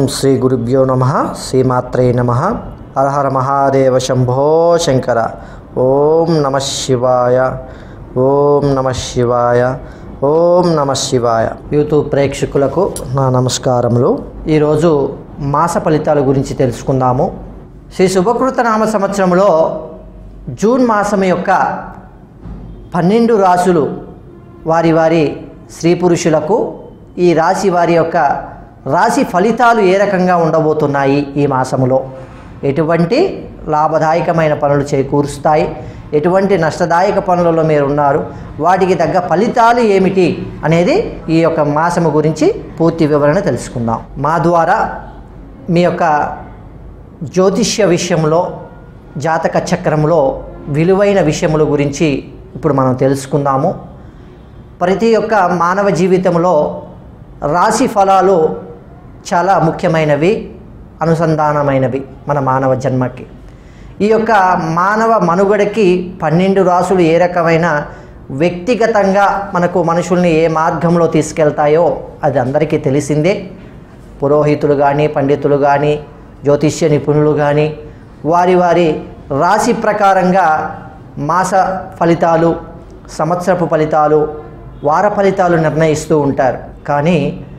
శ్రీ గురుభ్యో నమ శ్రీమాత్రే నమ హరహర మహాదేవ శంభో శంకర ఓం నమ శివాయ ఓం నమ శివాయ ఓం నమ శివాయ యూట్యూబ్ ప్రేక్షకులకు నా నమస్కారములు ఈరోజు మాస ఫలితాల గురించి తెలుసుకుందాము శ్రీ శుభకృత నామ సంవత్సరంలో జూన్ మాసం యొక్క పన్నెండు రాసులు వారి వారి స్త్రీ పురుషులకు ఈ రాశి వారి యొక్క రాశి ఫలితాలు ఏ రకంగా ఉండబోతున్నాయి ఈ మాసములో ఎటువంటి లాభదాయకమైన పనులు చేకూరుస్తాయి ఎటువంటి నష్టదాయక పనులలో మీరు ఉన్నారు వాటికి తగ్గ ఫలితాలు ఏమిటి అనేది ఈ యొక్క మాసము గురించి పూర్తి వివరణ తెలుసుకుందాం మా ద్వారా మీ యొక్క జ్యోతిష్య విషయంలో జాతక చక్రంలో విలువైన విషయముల గురించి ఇప్పుడు మనం తెలుసుకుందాము ప్రతి ఒక్క మానవ జీవితంలో రాశి ఫలాలు చాలా ముఖ్యమైనవి అనుసంధానమైనవి మన మానవ జన్మకి ఈ యొక్క మానవ మనుగడకి పన్నెండు రాసులు ఏ రకమైన వ్యక్తిగతంగా మనకు మనుషుల్ని ఏ మార్గంలో తీసుకెళ్తాయో అది అందరికీ తెలిసిందే పురోహితులు కానీ పండితులు కానీ జ్యోతిష్య నిపుణులు కానీ వారి వారి రాశి ప్రకారంగా మాస ఫలితాలు సంవత్సరపు ఫలితాలు వార ఫలితాలు నిర్ణయిస్తూ ఉంటారు కానీ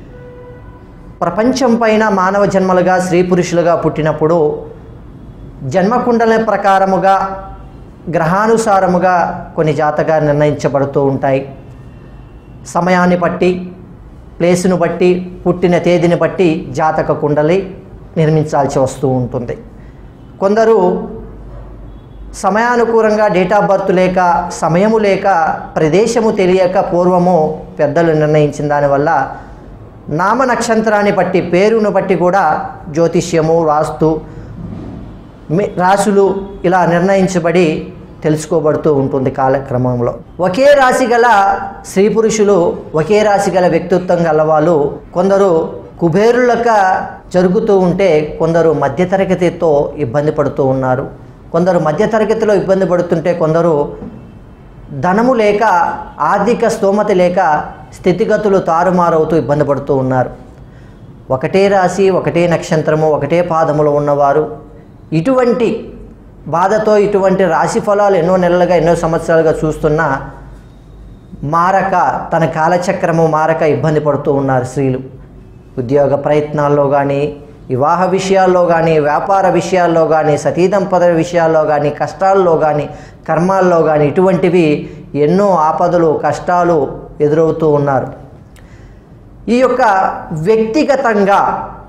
ప్రపంచం పైన మానవ జన్మలుగా స్త్రీ పురుషులుగా పుట్టినప్పుడు జన్మకుండల ప్రకారముగా గ్రహానుసారముగా కొన్ని జాతకాలు నిర్ణయించబడుతూ ఉంటాయి సమయాన్ని బట్టి ప్లేసును బట్టి పుట్టిన తేదీని బట్టి జాతక కుండలి నిర్మించాల్సి వస్తూ ఉంటుంది కొందరు సమయానుకూలంగా డేట్ ఆఫ్ బర్త్ లేక సమయము లేక ప్రదేశము తెలియక పూర్వము పెద్దలు నిర్ణయించిన దానివల్ల నామ నక్షత్రాన్ని బట్టి పేరును బట్టి కూడా జ్యోతిష్యము వాస్తు మి- రాశులు ఇలా నిర్ణయించబడి తెలుసుకోబడుతూ ఉంటుంది కాలక్రమంలో ఒకే రాశి గల స్త్రీ పురుషులు ఒకే రాశి గల వ్యక్తిత్వం గల వాళ్ళు కొందరు కుబేరులక జరుగుతూ ఉంటే కొందరు మధ్యతరగతితో ఇబ్బంది పడుతూ ఉన్నారు కొందరు మధ్యతరగతిలో ఇబ్బంది పడుతుంటే కొందరు ధనము లేక ఆర్థిక స్తోమత లేక స్థితిగతులు తారుమారవుతూ ఇబ్బంది పడుతూ ఉన్నారు ఒకటే రాశి ఒకటే నక్షత్రము ఒకటే పాదములో ఉన్నవారు ఇటువంటి బాధతో ఇటువంటి రాశి ఫలాలు ఎన్నో నెలలుగా ఎన్నో సంవత్సరాలుగా చూస్తున్నా మారక తన కాలచక్రము మారక ఇబ్బంది పడుతూ ఉన్నారు స్త్రీలు ఉద్యోగ ప్రయత్నాల్లో కానీ వివాహ విషయాల్లో కానీ వ్యాపార విషయాల్లో కానీ సతీదంపద విషయాల్లో కానీ కష్టాల్లో కానీ కర్మాల్లో కానీ ఇటువంటివి ఎన్నో ఆపదలు కష్టాలు ఎదురవుతూ ఉన్నారు ఈ యొక్క వ్యక్తిగతంగా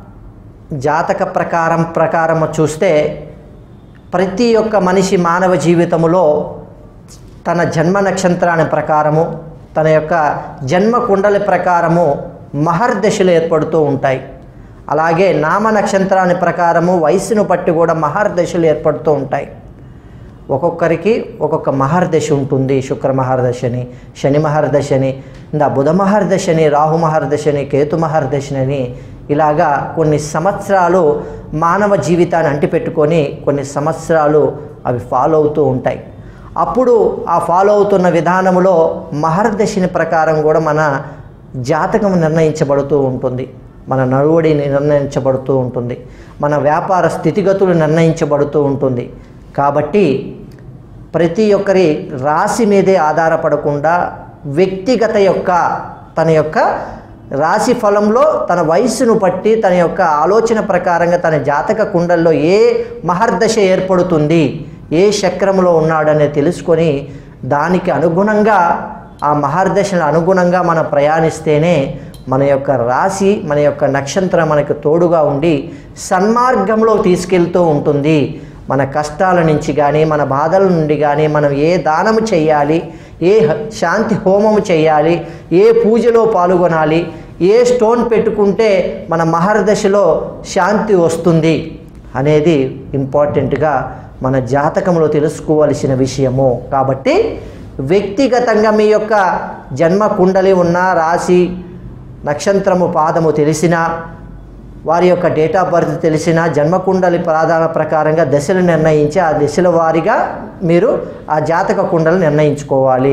జాతక ప్రకారం ప్రకారం చూస్తే ప్రతి ఒక్క మనిషి మానవ జీవితములో తన జన్మ నక్షత్రాన్ని ప్రకారము తన యొక్క జన్మ కుండలి ప్రకారము మహర్దశలు ఏర్పడుతూ ఉంటాయి అలాగే నామ నక్షత్రాన్ని ప్రకారము వయసును బట్టి కూడా మహర్దశలు ఏర్పడుతూ ఉంటాయి ఒక్కొక్కరికి ఒక్కొక్క మహర్దశ ఉంటుంది శుక్ర మహర్దశని శని మహర్దశని ఇంకా బుధ మహర్దశని రాహు మహర్దశని కేతు మహర్దశని ఇలాగా కొన్ని సంవత్సరాలు మానవ జీవితాన్ని అంటిపెట్టుకొని కొన్ని సంవత్సరాలు అవి ఫాలో అవుతూ ఉంటాయి అప్పుడు ఆ ఫాలో అవుతున్న విధానంలో మహర్దశని ప్రకారం కూడా మన జాతకం నిర్ణయించబడుతూ ఉంటుంది మన నడువడి నిర్ణయించబడుతూ ఉంటుంది మన వ్యాపార స్థితిగతులు నిర్ణయించబడుతూ ఉంటుంది కాబట్టి ప్రతి ఒక్కరి రాశి మీదే ఆధారపడకుండా వ్యక్తిగత యొక్క తన యొక్క రాశి ఫలంలో తన వయస్సును బట్టి తన యొక్క ఆలోచన ప్రకారంగా తన జాతక కుండల్లో ఏ మహర్దశ ఏర్పడుతుంది ఏ చక్రంలో ఉన్నాడనేది తెలుసుకొని దానికి అనుగుణంగా ఆ మహర్దశను అనుగుణంగా మనం ప్రయాణిస్తేనే మన యొక్క రాశి మన యొక్క నక్షత్రం మనకు తోడుగా ఉండి సన్మార్గంలో తీసుకెళ్తూ ఉంటుంది మన కష్టాల నుంచి కానీ మన బాధల నుండి కానీ మనం ఏ దానము చేయాలి ఏ హ- శాంతి హోమము చేయాలి ఏ పూజలో పాల్గొనాలి ఏ స్టోన్ పెట్టుకుంటే మన మహర్దశలో శాంతి వస్తుంది అనేది ఇంపార్టెంట్గా మన జాతకంలో తెలుసుకోవలసిన విషయము కాబట్టి వ్యక్తిగతంగా మీ యొక్క జన్మ కుండలి ఉన్న రాశి నక్షత్రము పాదము తెలిసినా వారి యొక్క డేట్ ఆఫ్ బర్త్ తెలిసిన జన్మకుండలి ప్రాధాన ప్రకారంగా దశలు నిర్ణయించి ఆ దశల వారీగా మీరు ఆ జాతక కుండలు నిర్ణయించుకోవాలి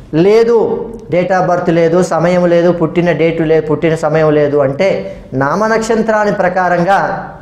లేదు డేట్ ఆఫ్ బర్త్ లేదు సమయం లేదు పుట్టిన డేటు లేదు పుట్టిన సమయం లేదు అంటే నామనక్షత్రాన్ని ప్రకారంగా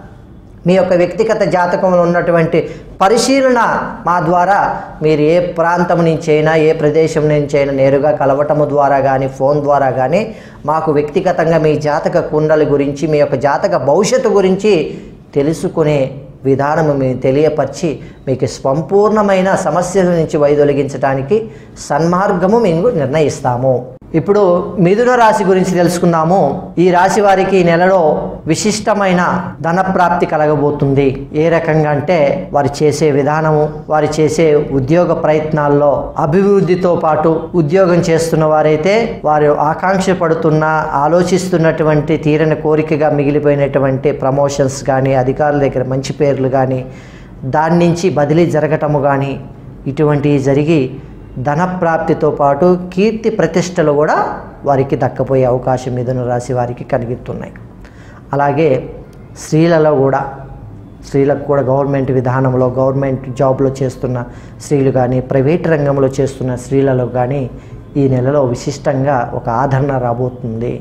మీ యొక్క వ్యక్తిగత జాతకంలో ఉన్నటువంటి పరిశీలన మా ద్వారా మీరు ఏ ప్రాంతం నుంచి అయినా ఏ ప్రదేశం నుంచి అయినా నేరుగా కలవటము ద్వారా కానీ ఫోన్ ద్వారా కానీ మాకు వ్యక్తిగతంగా మీ జాతక కుండలి గురించి మీ యొక్క జాతక భవిష్యత్తు గురించి తెలుసుకునే విధానము మేము తెలియపరిచి మీకు సంపూర్ణమైన సమస్యల నుంచి వైదొలిగించడానికి సన్మార్గము మేము నిర్ణయిస్తాము ఇప్పుడు మిథున రాశి గురించి తెలుసుకుందాము ఈ రాశి వారికి ఈ నెలలో విశిష్టమైన ధన ప్రాప్తి కలగబోతుంది ఏ రకంగా అంటే వారు చేసే విధానము వారు చేసే ఉద్యోగ ప్రయత్నాల్లో అభివృద్ధితో పాటు ఉద్యోగం చేస్తున్న వారైతే వారు ఆకాంక్ష పడుతున్న ఆలోచిస్తున్నటువంటి తీరని కోరికగా మిగిలిపోయినటువంటి ప్రమోషన్స్ కానీ అధికారుల దగ్గర మంచి పేర్లు కానీ దాని నుంచి బదిలీ జరగటము కానీ ఇటువంటివి జరిగి ధన ప్రాప్తితో పాటు కీర్తి ప్రతిష్టలు కూడా వారికి దక్కపోయే అవకాశం మిథున రాశి వారికి కలుగుతున్నాయి అలాగే స్త్రీలలో కూడా స్త్రీలకు కూడా గవర్నమెంట్ విధానంలో గవర్నమెంట్ జాబ్లో చేస్తున్న స్త్రీలు కానీ ప్రైవేట్ రంగంలో చేస్తున్న స్త్రీలలో కానీ ఈ నెలలో విశిష్టంగా ఒక ఆదరణ రాబోతుంది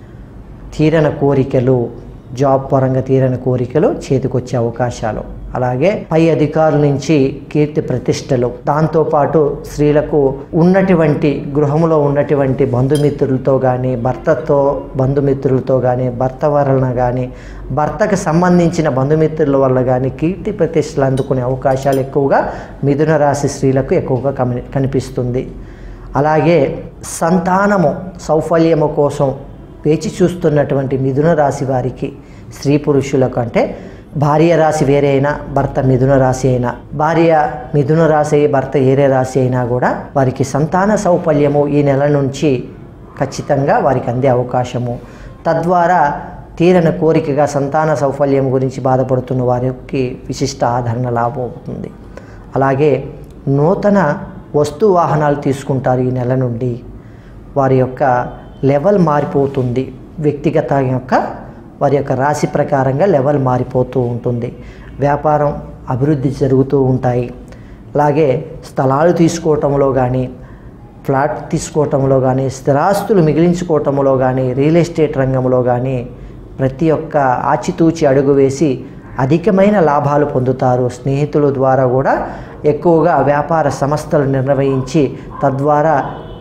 తీరని కోరికలు జాబ్ పరంగా తీరని కోరికలు చేతికొచ్చే అవకాశాలు అలాగే పై అధికారుల నుంచి కీర్తి ప్రతిష్టలు దాంతోపాటు స్త్రీలకు ఉన్నటువంటి గృహంలో ఉన్నటువంటి బంధుమిత్రులతో కానీ భర్తతో బంధుమిత్రులతో కానీ భర్త వలన కానీ భర్తకు సంబంధించిన బంధుమిత్రుల వల్ల కానీ కీర్తి ప్రతిష్టలు అందుకునే అవకాశాలు ఎక్కువగా మిథున రాశి స్త్రీలకు ఎక్కువగా కమి కనిపిస్తుంది అలాగే సంతానము సౌఫల్యము కోసం వేచి చూస్తున్నటువంటి మిథున రాశి వారికి స్త్రీ పురుషులకు అంటే భార్య రాశి వేరే అయినా భర్త మిథున రాశి అయినా భార్య మిథున రాశి అయి భర్త ఏరే రాశి అయినా కూడా వారికి సంతాన సౌఫల్యము ఈ నెల నుంచి ఖచ్చితంగా వారికి అందే అవకాశము తద్వారా తీరని కోరికగా సంతాన సౌఫల్యం గురించి బాధపడుతున్న వారికి విశిష్ట ఆదరణ లాభమవుతుంది అలాగే నూతన వస్తు వాహనాలు తీసుకుంటారు ఈ నెల నుండి వారి యొక్క లెవెల్ మారిపోతుంది వ్యక్తిగత యొక్క వారి యొక్క రాశి ప్రకారంగా లెవెల్ మారిపోతూ ఉంటుంది వ్యాపారం అభివృద్ధి జరుగుతూ ఉంటాయి అలాగే స్థలాలు తీసుకోవటంలో కానీ ఫ్లాట్ తీసుకోవటంలో కానీ స్థిరాస్తులు మిగిలించుకోవటంలో కానీ రియల్ ఎస్టేట్ రంగంలో కానీ ప్రతి ఒక్క ఆచితూచి అడుగు వేసి అధికమైన లాభాలు పొందుతారు స్నేహితుల ద్వారా కూడా ఎక్కువగా వ్యాపార సంస్థలు నిర్వహించి తద్వారా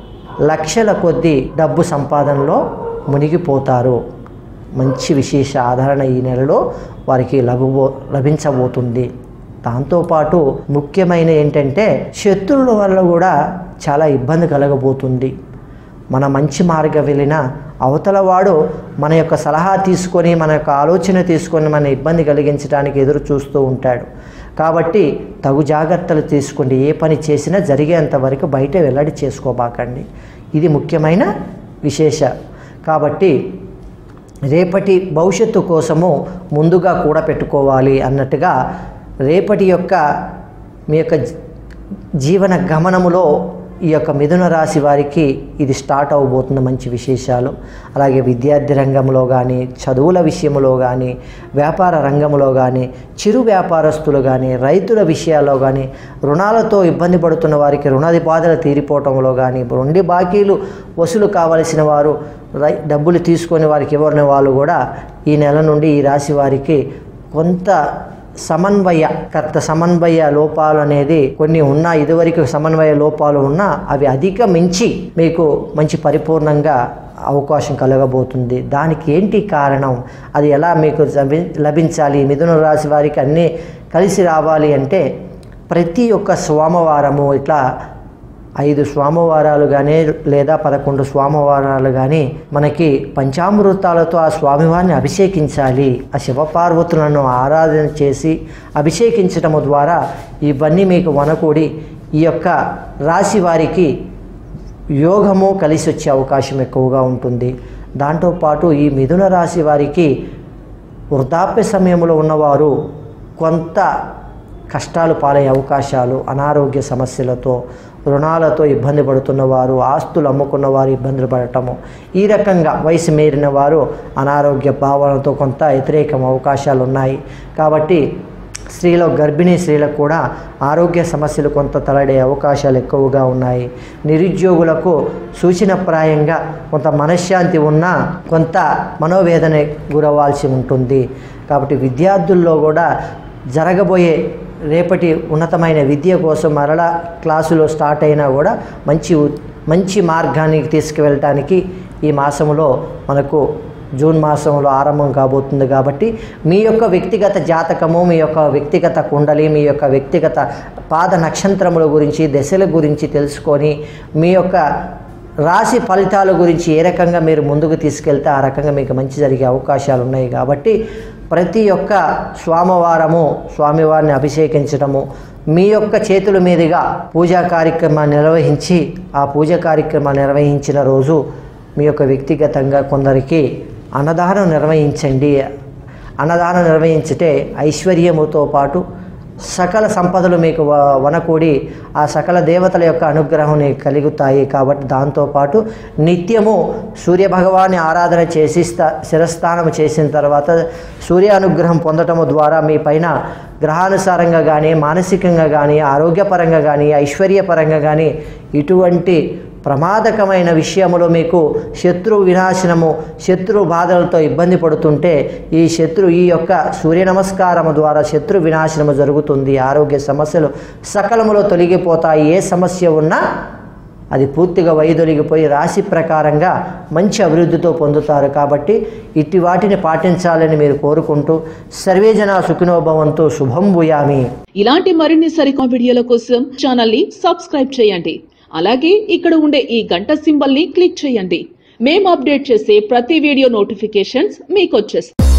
లక్షల కొద్దీ డబ్బు సంపాదనలో మునిగిపోతారు మంచి విశేష ఆదరణ ఈ నెలలో వారికి లభబో లభించబోతుంది దాంతోపాటు ముఖ్యమైన ఏంటంటే శత్రువుల వల్ల కూడా చాలా ఇబ్బంది కలగబోతుంది మన మంచి మార్గం వెళ్ళిన అవతల వాడు మన యొక్క సలహా తీసుకొని మన యొక్క ఆలోచన తీసుకొని మన ఇబ్బంది కలిగించడానికి ఎదురు చూస్తూ ఉంటాడు కాబట్టి తగు జాగ్రత్తలు తీసుకోండి ఏ పని చేసినా జరిగేంత వరకు బయట వెల్లడి చేసుకోబాకండి ఇది ముఖ్యమైన విశేష కాబట్టి రేపటి భవిష్యత్తు కోసము ముందుగా కూడా పెట్టుకోవాలి అన్నట్టుగా రేపటి యొక్క మీ యొక్క జీ- జీవన గమనములో ఈ యొక్క మిథున రాశి వారికి ఇది స్టార్ట్ అవబోతున్న మంచి విశేషాలు అలాగే విద్యార్థి రంగంలో కానీ చదువుల విషయంలో కానీ వ్యాపార రంగంలో కానీ చిరు వ్యాపారస్తులు కానీ రైతుల విషయాల్లో కానీ రుణాలతో ఇబ్బంది పడుతున్న వారికి రుణ బాధలు తీరిపోవటంలో కానీ రెండి బాకీలు వసూలు కావలసిన వారు రై డబ్బులు తీసుకొని వారికి ఇవ్వని వాళ్ళు కూడా ఈ నెల నుండి ఈ రాశి వారికి కొంత సమన్వయ కర్త సమన్వయ లోపాలు అనేది కొన్ని ఉన్నా ఇదివరకు సమన్వయ లోపాలు ఉన్నా అవి అధిగమించి మీకు మంచి పరిపూర్ణంగా అవకాశం కలగబోతుంది దానికి ఏంటి కారణం అది ఎలా మీకు లభి- లభించాలి మిథున రాశి వారికి అన్నీ కలిసి రావాలి అంటే ప్రతి ఒక్క సోమవారము ఇట్లా ఐదు సోమవారాలు కానీ లేదా పదకొండు సోమవారాలు కానీ మనకి పంచామృతాలతో ఆ స్వామివారిని అభిషేకించాలి ఆ శివపార్వతులను ఆరాధన చేసి అభిషేకించటము ద్వారా ఇవన్నీ మీకు వనకూడి ఈ యొక్క రాశి వారికి యోగము కలిసి వచ్చే అవకాశం ఎక్కువగా ఉంటుంది దాంతోపాటు ఈ మిథున రాశి వారికి వృద్ధాప్య సమయంలో ఉన్నవారు కొంత కష్టాలు పాలయ్యే అవకాశాలు అనారోగ్య సమస్యలతో రుణాలతో ఇబ్బంది పడుతున్న వారు ఆస్తులు అమ్ముకున్న వారు ఇబ్బందులు పడటము ఈ రకంగా వయసు మీరిన వారు అనారోగ్య భావనతో కొంత వ్యతిరేకం అవకాశాలు ఉన్నాయి కాబట్టి స్త్రీలో గర్భిణీ స్త్రీలకు కూడా ఆరోగ్య సమస్యలు కొంత తలడే అవకాశాలు ఎక్కువగా ఉన్నాయి నిరుద్యోగులకు సూచనప్రాయంగా కొంత మనశ్శాంతి ఉన్నా కొంత మనోవేదన గురవ్వాల్సి ఉంటుంది కాబట్టి విద్యార్థుల్లో కూడా జరగబోయే రేపటి ఉన్నతమైన విద్య కోసం మరలా క్లాసులో స్టార్ట్ అయినా కూడా మంచి ఉ- మంచి మార్గానికి తీసుకువెళ్ళటానికి ఈ మాసంలో మనకు జూన్ మాసంలో ఆరంభం కాబోతుంది కాబట్టి మీ యొక్క వ్యక్తిగత జాతకము మీ యొక్క వ్యక్తిగత కుండలి మీ యొక్క వ్యక్తిగత పాద నక్షత్రముల గురించి దశల గురించి తెలుసుకొని మీ యొక్క రాశి ఫలితాల గురించి ఏ రకంగా మీరు ముందుకు తీసుకెళ్తే ఆ రకంగా మీకు మంచి జరిగే అవకాశాలు ఉన్నాయి కాబట్టి ప్రతి ఒక్క స్వామివారము స్వామివారిని అభిషేకించడము మీ యొక్క చేతుల మీదుగా పూజా కార్యక్రమాన్ని నిర్వహించి ఆ పూజా కార్యక్రమాన్ని నిర్వహించిన రోజు మీ యొక్క వ్యక్తిగతంగా కొందరికి అన్నదానం నిర్వహించండి అన్నదానం నిర్వహించితే ఐశ్వర్యముతో పాటు సకల సంపదలు మీకు వ- వనకూడి ఆ సకల దేవతల యొక్క అనుగ్రహం నీకు కలుగుతాయి కాబట్టి దాంతోపాటు నిత్యము సూర్యభగవాన్ని ఆరాధన చేసి స్థ శిరస్థానం చేసిన తర్వాత సూర్య అనుగ్రహం పొందటము ద్వారా మీ పైన గ్రహానుసారంగా కానీ మానసికంగా కానీ ఆరోగ్యపరంగా కానీ ఐశ్వర్యపరంగా కానీ ఇటువంటి ప్రమాదకమైన విషయములో మీకు శత్రు వినాశనము శత్రు బాధలతో ఇబ్బంది పడుతుంటే ఈ శత్రు ఈ యొక్క సూర్య నమస్కారము ద్వారా శత్రు వినాశనము జరుగుతుంది ఆరోగ్య సమస్యలు సకలములో తొలగిపోతాయి ఏ సమస్య ఉన్నా అది పూర్తిగా వైదొలిగిపోయి రాశి ప్రకారంగా మంచి అభివృద్ధితో పొందుతారు కాబట్టి ఇట్టి వాటిని పాటించాలని మీరు కోరుకుంటూ సర్వేజన సుఖినోభవంతో శుభం భూయామి ఇలాంటి మరిన్ని సరికొత్త వీడియోల కోసం ఛానల్ ని సబ్స్క్రైబ్ చేయండి అలాగే ఇక్కడ ఉండే ఈ గంట సింబల్ ని క్లిక్ చేయండి మేము అప్డేట్ చేసే ప్రతి వీడియో నోటిఫికేషన్స్ మీకు వచ్చేస్తాయి